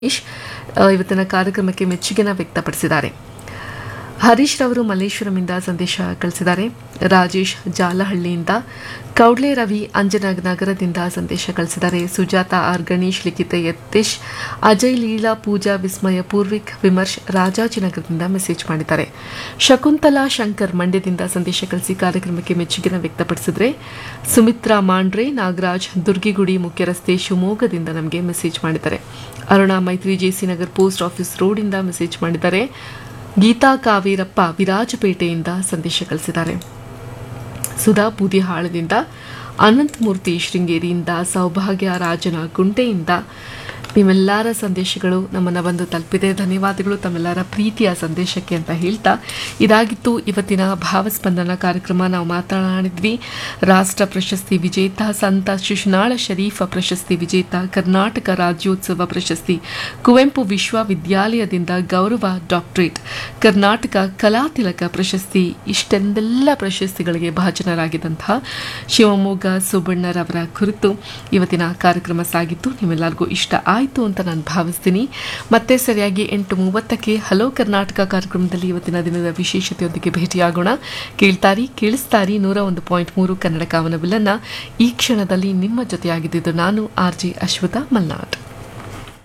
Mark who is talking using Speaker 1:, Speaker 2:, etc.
Speaker 1: ಹರೀಶ್ ಆ, ಇವತ್ತಿನ ಕಾರ್ಯಕ್ರಮಕ್ಕೆ ಮೆಚ್ಚುಗೆನ ವ್ಯಕ್ತಪಡಿಸಿದ್ದಾರೆ ಹರೀಶ್ ರವರು ಮಲ್ಲೇಶ್ವರಮಿಂದ ಸಂದೇಶ ಕಳಿಸಿದ್ದಾರೆ ರಾಜೇಶ್ ಜಾಲಹಳ್ಳಿಯಿಂದ ಕೌಡ್ಲೆ ರವಿ ಅಂಜನಗರದಿಂದ ಸಂದೇಶ ಕಳಿಸಿದ್ದಾರೆ ಸುಜಾತ ಆರ್ ಗಣೇಶ್ ಲಿಖಿತ ಯತೀಶ್ ಅಜಯ್ ಲೀಲಾ ಪೂಜಾ ವಿಸ್ಮಯ ಪೂರ್ವಿಕ್ ವಿಮರ್ಶ್ ರಾಜಾಜಿನಗರದಿಂದ ಮೆಸೇಜ್ ಮಾಡಿದ್ದಾರೆ ಶಕುಂತಲಾ ಶಂಕರ್ ಮಂಡ್ಯದಿಂದ ಸಂದೇಶ ಕಳಿಸಿ ಕಾರ್ಯಕ್ರಮಕ್ಕೆ ಮೆಚ್ಚುಗೆನ ವ್ಯಕ್ತಪಡಿಸಿದ್ರೆ ಸುಮಿತ್ರಾ ಮಾಂಡ್ರೆ ನಾಗರಾಜ್ ದುರ್ಗಿಗುಡಿ ಮುಖ್ಯ ರಸ್ತೆ ಶಿವಮೊಗ್ಗದಿಂದ ನಮಗೆ ಮೆಸೇಜ್ ಮಾಡಿದ್ದಾರೆ Aruna Maithri J C Nagar post office ರೋಡಿಂದ ಮೆಸೇಜ್ ಮಾಡಿದ್ದಾರೆ ಗೀತಾ ಕಾವೇರಪ್ಪ ವಿರಾಜಪೇಟೆಯಿಂದ ಸಂದೇಶ ಕಳಿಸಿದ್ದಾರೆ ಸುಧಾ ಬೂದಿಹಾಳದಿಂದ ಅನಂತಮೂರ್ತಿ ಶೃಂಗೇರಿಯಿಂದ ಸೌಭಾಗ್ಯ ರಾಜನ ಗುಂಟೆಯಿಂದ ನಿಮ್ಮೆಲ್ಲರ ಸಂದೇಶಗಳು ನಮ್ಮನ್ನು ಬಂದು ತಲುಪಿದೆ ಧನ್ಯವಾದಗಳು ತಮ್ಮೆಲ್ಲರ ಪ್ರೀತಿಯ ಸಂದೇಶಕ್ಕೆ ಅಂತ ಹೇಳ್ತಾ ಇದಾಗಿತ್ತು ಇವತ್ತಿನ ಭಾವಸ್ಪಂದನ ಕಾರ್ಯಕ್ರಮ ನಾವು ಮಾತನಾಡಿದ್ವಿ ರಾಷ್ಟ್ರ ಪ್ರಶಸ್ತಿ ವಿಜೇತ ಸಂತ ಶಿಶುನಾಳ ಶರೀಫ ಪ್ರಶಸ್ತಿ ವಿಜೇತ ಕರ್ನಾಟಕ ರಾಜ್ಯೋತ್ಸವ ಪ್ರಶಸ್ತಿ ಕುವೆಂಪು ವಿಶ್ವವಿದ್ಯಾಲಯದಿಂದ ಗೌರವ ಡಾಕ್ಟರೇಟ್ ಕರ್ನಾಟಕ ಕಲಾತಿಲಕ ಪ್ರಶಸ್ತಿ ಇಷ್ಟೆಂದೆಲ್ಲ ಪ್ರಶಸ್ತಿಗಳಿಗೆ ಭಾಜನರಾಗಿದ್ದಂತಹ ಶಿವಮೊಗ್ಗ ಸುಬ್ಬಣ್ಣರವರ ಕುರಿತು ಇವತ್ತಿನ ಕಾರ್ಯಕ್ರಮ ಸಾಗಿತ್ತು ನಿಮ್ಮೆಲ್ಲರಿಗೂ ಇಷ್ಟ ಆಯಿತು ಅಂತ ನಾನು ಭಾವಿಸ್ತೀನಿ ಮತ್ತೆ ಸರಿಯಾಗಿ ಎಂಟು ಮೂವತ್ತಕ್ಕೆ ಹಲೋ ಕರ್ನಾಟಕ ಕಾರ್ಯಕ್ರಮದಲ್ಲಿ ಇವತ್ತಿನ ದಿನದ ವಿಶೇಷತೆಯೊಂದಿಗೆ ಭೇಟಿಯಾಗೋಣ ಕೇಳ್ತಾರಿ ಕೇಳಿಸ್ತಾರಿ ನೂರ ಒಂದು ಪಾಯಿಂಟ್ ಮೂರು ಕನ್ನಡ ಕಾವನವಿಲ್ಲನ್ನ ಈ ಕ್ಷಣದಲ್ಲಿ ನಿಮ್ಮ ಜೊತೆಯಾಗಿದ್ದು ನಾನು ಆರ್ ಜೆ ಅಶ್ವಥ ಮಲ್ನಾಡ್